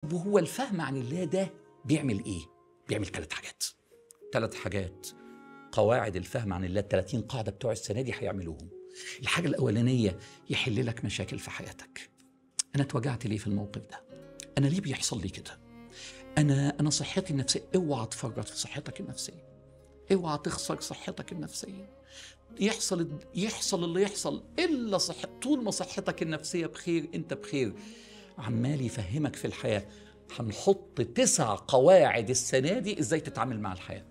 طب وهو الفهم عن الله ده بيعمل ايه بيعمل ثلاث حاجات ثلاث حاجات قواعد الفهم عن الله ال 30 قاعده بتوع السنه دي هيعملوهم الحاجه الاولانيه يحل لك مشاكل في حياتك انا اتوجعت ليه في الموقف ده انا ليه بيحصل لي كده انا انا صحتي النفسيه اوعى تفرط في صحتك النفسيه اوعى تخسر صحتك النفسيه يحصل يحصل اللي يحصل الا صح طول ما صحتك النفسيه بخير انت بخير عمال يفهمك في الحياه هنحط تسع قواعد السنه دي ازاي تتعامل مع الحياه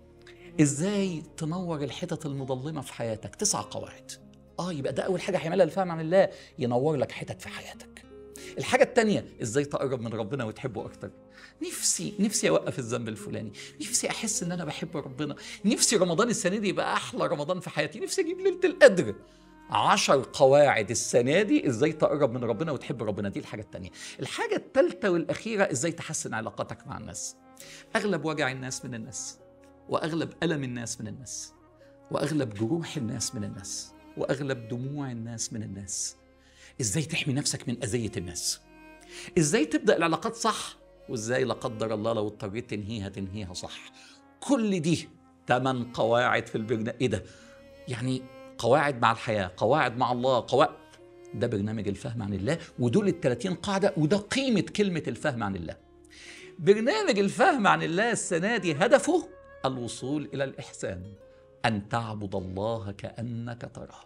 ازاي تنور الحتت المظلمه في حياتك تسع قواعد اه يبقى ده اول حاجه هيعملها الفهم عن الله ينور لك حتت في حياتك الحاجه الثانيه ازاي تقرب من ربنا وتحبه اكتر نفسي نفسي اوقف الذنب الفلاني نفسي احس ان انا بحب ربنا نفسي رمضان السنه دي يبقى احلى رمضان في حياتي نفسي اجيب ليله القدر عشر قواعد السنة دي ازاي تقرب من ربنا وتحب ربنا دي الحاجة التانية الحاجة التالتة والأخيرة ازاي تحسن علاقاتك مع الناس أغلب وجع الناس من الناس وأغلب ألم الناس من الناس وأغلب جروح الناس من الناس وأغلب دموع الناس من الناس ازاي تحمي نفسك من أذية الناس ازاي تبدأ العلاقات صح وازاي لا قدر الله لو اضطريت تنهيها تنهيها صح كل دي ثمان قواعد في البرنامج ايه ده يعني قواعد مع الحياه قواعد مع الله قواعد ده برنامج الفهم عن الله ودول ال 30 قاعده وده قيمه كلمه الفهم عن الله برنامج الفهم عن الله السنه دي هدفه الوصول الى الاحسان ان تعبد الله كانك تراه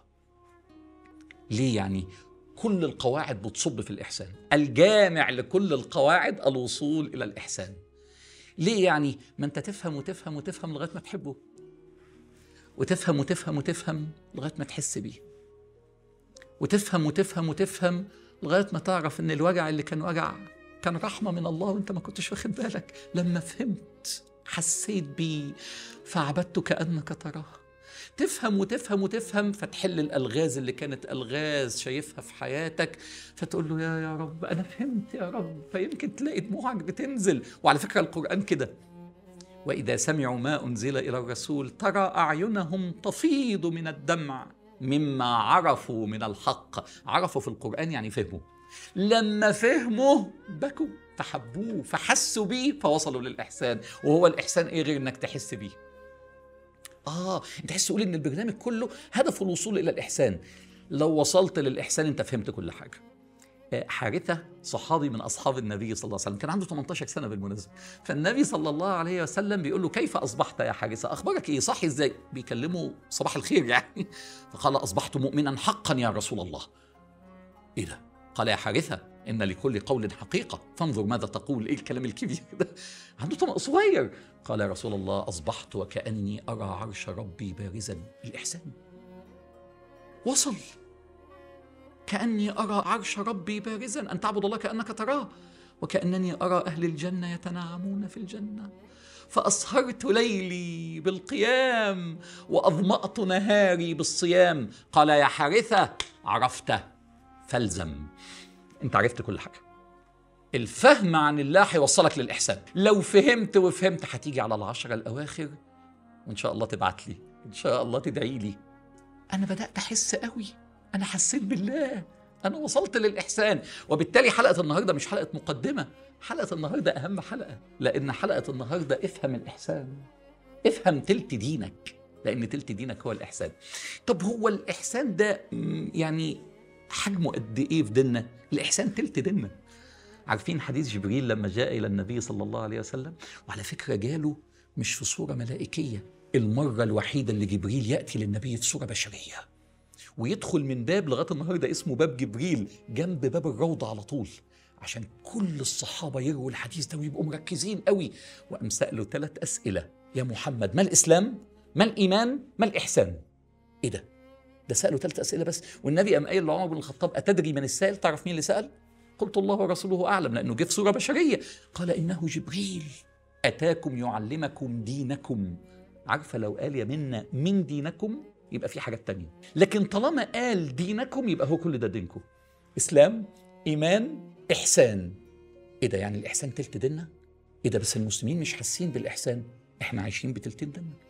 ليه يعني كل القواعد بتصب في الإحسان الجامع لكل القواعد الوصول إلى الإحسان ليه يعني ما أنت تفهم وتفهم وتفهم لغاية ما تحبه وتفهم وتفهم وتفهم لغاية ما تحس بيه وتفهم وتفهم وتفهم لغاية ما تعرف إن الوجع اللي كان وجع كان رحمة من الله وأنت ما كنتش واخد بالك لما فهمت حسيت بيه فعبدت كأنك تراه تفهم وتفهم وتفهم فتحل الالغاز اللي كانت الغاز شايفها في حياتك فتقول له يا يا رب انا فهمت يا رب فيمكن تلاقي دموعك بتنزل وعلى فكره القران كده واذا سمعوا ما انزل الى الرسول ترى اعينهم تفيض من الدمع مما عرفوا من الحق عرفوا في القران يعني فهموا لما فهموا بكوا فحبوه فحسوا بيه فوصلوا للاحسان وهو الاحسان ايه غير انك تحس بيه اه انت عايز تقول ان البرنامج كله هدفه الوصول الى الاحسان لو وصلت للاحسان انت فهمت كل حاجه حارثة صحابي من أصحاب النبي صلى الله عليه وسلم كان عنده 18 سنة بالمناسبة فالنبي صلى الله عليه وسلم بيقول له كيف أصبحت يا حارثة أخبارك إيه صحي إزاي بيكلمه صباح الخير يعني فقال أصبحت مؤمنا حقا يا رسول الله إيه ده قال يا حارثة إن لكل قول حقيقة فانظر ماذا تقول إيه الكلام الكبير ده عنده طمع صغير قال يا رسول الله أصبحت وكأني أرى عرش ربي بارزا الإحسان وصل كأني أرى عرش ربي بارزا أن تعبد الله كأنك تراه وكأنني أرى أهل الجنة يتنعمون في الجنة فأسهرت ليلي بالقيام وأظمأت نهاري بالصيام قال يا حارثة عرفت فالزم أنت عرفت كل حاجة الفهم عن الله هيوصلك للإحسان لو فهمت وفهمت هتيجي على العشرة الأواخر وإن شاء الله تبعت لي إن شاء الله تدعي لي أنا بدأت أحس قوي أنا حسيت بالله أنا وصلت للإحسان وبالتالي حلقة النهاردة مش حلقة مقدمة حلقة النهاردة أهم حلقة لأن حلقة النهاردة افهم الإحسان افهم تلت دينك لأن تلت دينك هو الإحسان طب هو الإحسان ده يعني حجمه قد إيه في ديننا الإحسان تلت ديننا عارفين حديث جبريل لما جاء إلى النبي صلى الله عليه وسلم وعلى فكرة جاله مش في صورة ملائكية المرة الوحيدة اللي جبريل يأتي للنبي في صورة بشرية ويدخل من باب لغايه النهارده اسمه باب جبريل جنب باب الروضه على طول عشان كل الصحابه يرووا الحديث ده ويبقوا مركزين قوي وقام ساله ثلاث اسئله يا محمد ما الاسلام؟ ما الايمان؟ ما الاحسان؟ ايه ده؟ ده ساله ثلاث اسئله بس والنبي قام قايل لعمر بن الخطاب اتدري من السائل؟ تعرف مين اللي سال؟ قلت الله ورسوله اعلم لانه جه في صوره بشريه قال انه جبريل اتاكم يعلمكم دينكم عارفه لو قال يا منا من دينكم يبقى في حاجات تانية لكن طالما قال دينكم يبقى هو كل ده دينكم إسلام إيمان إحسان إيه ده يعني الإحسان تلت ديننا؟ إيه ده بس المسلمين مش حاسين بالإحسان إحنا عايشين بتلتين ديننا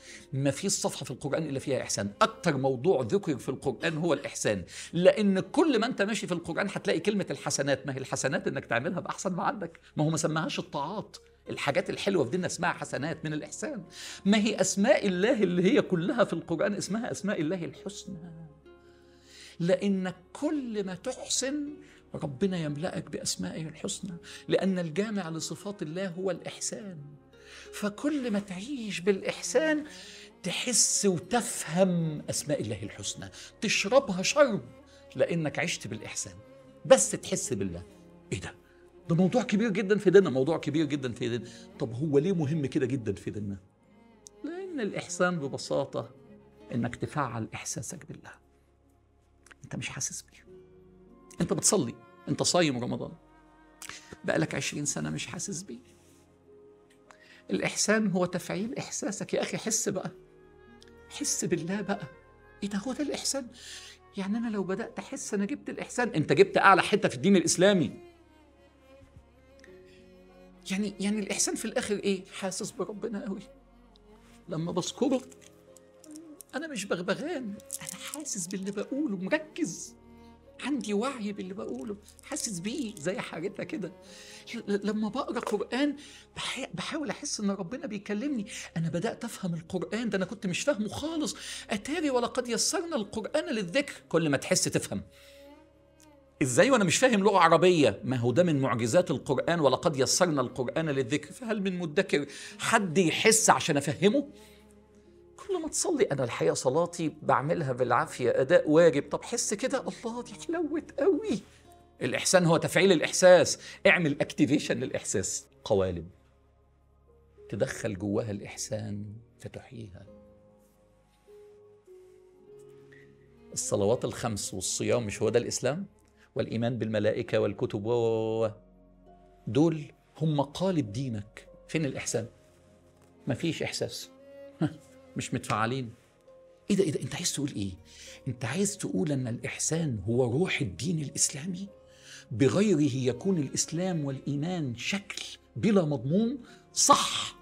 ما فيش صفحة في القرآن إلا فيها إحسان أكتر موضوع ذكر في القرآن هو الإحسان لأن كل ما أنت ماشي في القرآن هتلاقي كلمة الحسنات ما هي الحسنات إنك تعملها بأحسن ما عندك ما هو ما سماهاش الطاعات الحاجات الحلوة في ديننا اسمها حسنات من الإحسان ما هي أسماء الله اللي هي كلها في القرآن اسمها أسماء الله الحسنى لأنك كل ما تحسن ربنا يملأك بأسمائه الحسنى لأن الجامع لصفات الله هو الإحسان فكل ما تعيش بالإحسان تحس وتفهم أسماء الله الحسنى تشربها شرب لأنك عشت بالإحسان بس تحس بالله إيه ده؟ ده موضوع كبير جدا في ديننا موضوع كبير جدا في ديننا طب هو ليه مهم كده جدا في ديننا؟ لأن الإحسان ببساطة إنك تفعل إحساسك بالله أنت مش حاسس بيه أنت بتصلي أنت صايم رمضان بقالك عشرين سنة مش حاسس بيه الإحسان هو تفعيل إحساسك يا أخي حس بقى حس بالله بقى إيه ده هو ده الإحسان يعني أنا لو بدأت أحس أنا جبت الإحسان أنت جبت أعلى حتة في الدين الإسلامي يعني يعني الإحسان في الآخر إيه حاسس بربنا قوي لما بذكره أنا مش بغبغان أنا حاسس باللي بقوله مركز عندي وعي باللي بقوله حاسس بيه زي حاجتها كده لما بقرا قران بحاول احس ان ربنا بيكلمني انا بدات افهم القران ده انا كنت مش فاهمه خالص اتاري ولقد يسرنا القران للذكر كل ما تحس تفهم ازاي وانا مش فاهم لغه عربيه ما هو ده من معجزات القران ولقد يسرنا القران للذكر فهل من مدكر حد يحس عشان افهمه كل ما تصلي انا الحقيقه صلاتي بعملها بالعافيه اداء واجب طب حس كده الله دي حلوت قوي الاحسان هو تفعيل الاحساس اعمل اكتيفيشن للاحساس قوالب تدخل جواها الاحسان فتحييها الصلوات الخمس والصيام مش هو ده الاسلام والايمان بالملائكه والكتب و دول هم قالب دينك فين الاحسان مفيش احساس مش متفعلين ايه ده ايه ده انت عايز تقول ايه انت عايز تقول ان الاحسان هو روح الدين الاسلامي بغيره يكون الاسلام والايمان شكل بلا مضمون صح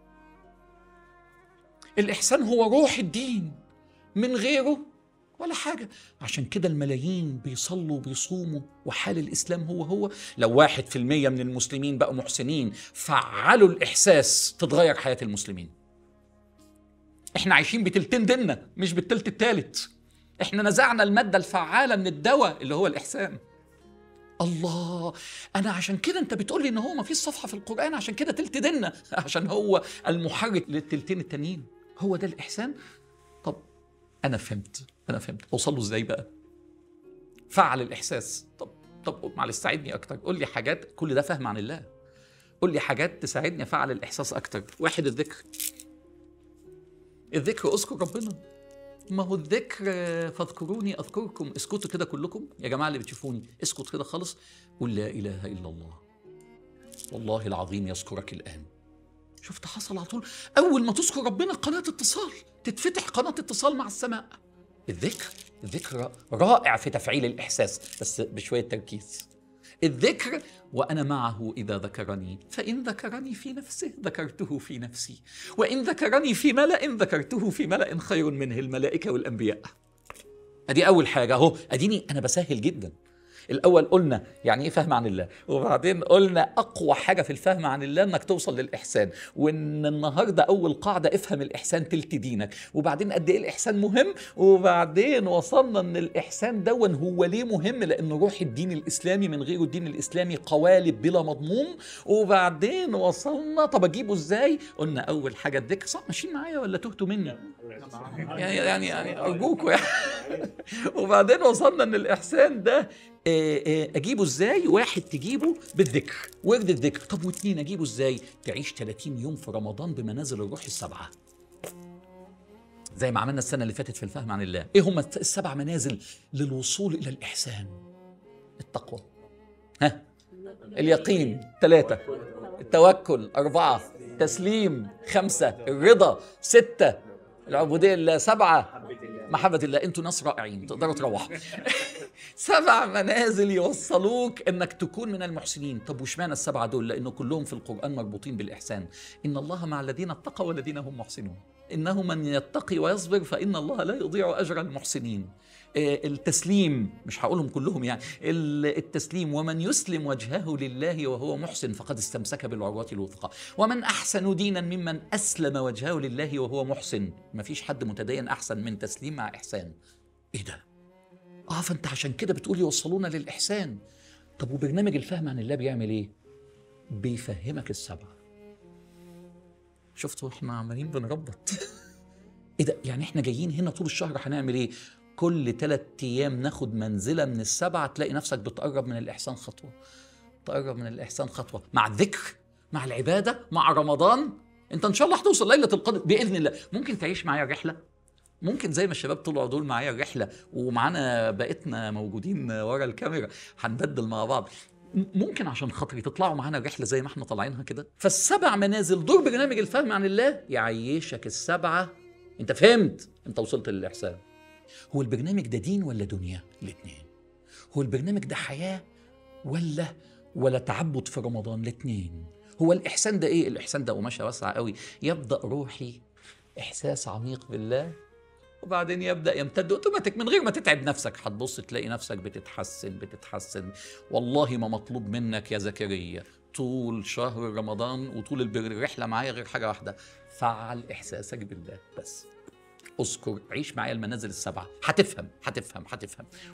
الاحسان هو روح الدين من غيره ولا حاجة عشان كده الملايين بيصلوا بيصوموا وحال الإسلام هو هو لو واحد في المية من المسلمين بقوا محسنين فعلوا الإحساس تتغير حياة المسلمين احنا عايشين بتلتين ديننا مش بالتلت التالت احنا نزعنا المادة الفعالة من الدواء اللي هو الإحسان الله انا عشان كده انت بتقول لي ان هو ما فيش صفحه في القران عشان كده تلت ديننا عشان هو المحرك للتلتين التانيين هو ده الاحسان طب انا فهمت انا فهمت اوصل له ازاي بقى فعل الاحساس طب طب معلش ساعدني اكتر قول لي حاجات كل ده فهم عن الله قول لي حاجات تساعدني افعل الاحساس اكتر واحد الذكر الذكر اذكر ربنا ما هو الذكر فاذكروني اذكركم اسكتوا كده كلكم يا جماعه اللي بتشوفوني اسكت كده خالص قول لا اله الا الله والله العظيم يذكرك الان شفت حصل على طول اول ما تذكر ربنا قناه اتصال تتفتح قناه اتصال مع السماء الذكر الذكر رائع في تفعيل الاحساس بس بشويه تركيز الذكر وانا معه اذا ذكرني فان ذكرني في نفسه ذكرته في نفسي وان ذكرني في ملا ذكرته في ملا خير منه الملائكه والانبياء ادي اول حاجه اهو اديني انا بسهل جدا الاول قلنا يعني ايه فهم عن الله وبعدين قلنا اقوى حاجه في الفهم عن الله انك توصل للاحسان وان النهارده اول قاعده افهم الاحسان تلت دينك وبعدين قد ايه الاحسان مهم وبعدين وصلنا ان الاحسان دون هو ليه مهم لانه روح الدين الاسلامي من غيره الدين الاسلامي قوالب بلا مضمون وبعدين وصلنا طب اجيبه ازاي قلنا اول حاجه الذكر صح ماشيين معايا ولا تهتوا مني يعني يعني يعني ارجوكوا يعني وبعدين وصلنا ان الاحسان ده اجيبه ازاي واحد تجيبه بالذكر ورد الذكر طب واثنين اجيبه ازاي تعيش 30 يوم في رمضان بمنازل الروح السبعه زي ما عملنا السنه اللي فاتت في الفهم عن الله ايه هم السبع منازل للوصول الى الاحسان التقوى ها اليقين ثلاثة التوكل أربعة تسليم خمسة الرضا ستة العبودية لله سبعة محبة الله انتوا ناس رائعين تقدروا تروحوا سبع منازل يوصلوك انك تكون من المحسنين طب واشمعنى السبعة دول لانه كلهم في القرآن مربوطين بالإحسان إن الله مع الذين اتقوا والذين هم محسنون انه من يتقي ويصبر فان الله لا يضيع اجر المحسنين آه، التسليم مش هقولهم كلهم يعني ال- التسليم ومن يسلم وجهه لله وهو محسن فقد استمسك بالعروة الوثقى ومن أحسن دينا ممن أسلم وجهه لله وهو محسن مفيش حد متدين أحسن من تسليم مع إحسان إيه ده؟ آه فأنت عشان كده بتقول يوصلونا للإحسان طب وبرنامج الفهم عن الله بيعمل إيه؟ بيفهمك السبعة شفتوا احنا عمالين بنربط ايه ده يعني احنا جايين هنا طول الشهر هنعمل ايه كل ثلاث ايام ناخد منزله من السبعه تلاقي نفسك بتقرب من الاحسان خطوه تقرب من الاحسان خطوه مع الذكر مع العباده مع رمضان انت ان شاء الله هتوصل ليله القدر باذن الله ممكن تعيش معايا الرحله ممكن زي ما الشباب طلعوا دول معايا الرحله ومعانا بقيتنا موجودين ورا الكاميرا هنبدل مع بعض م- ممكن عشان خاطري تطلعوا معانا الرحله زي ما احنا طالعينها كده فالسبع منازل دور برنامج الفهم عن الله يعيشك السبعه انت فهمت انت وصلت للاحسان هو البرنامج ده دين ولا دنيا الاثنين هو البرنامج ده حياه ولا ولا تعبد في رمضان الاثنين هو الاحسان ده ايه الاحسان ده قماشه واسعه قوي يبدا روحي احساس عميق بالله وبعدين يبدا يمتد اوتوماتيك من غير ما تتعب نفسك هتبص تلاقي نفسك بتتحسن بتتحسن والله ما مطلوب منك يا زكريا طول شهر رمضان وطول البر- الرحله معايا غير حاجه واحده فعل احساسك بالله بس اذكر عيش معايا المنازل السبعه هتفهم هتفهم هتفهم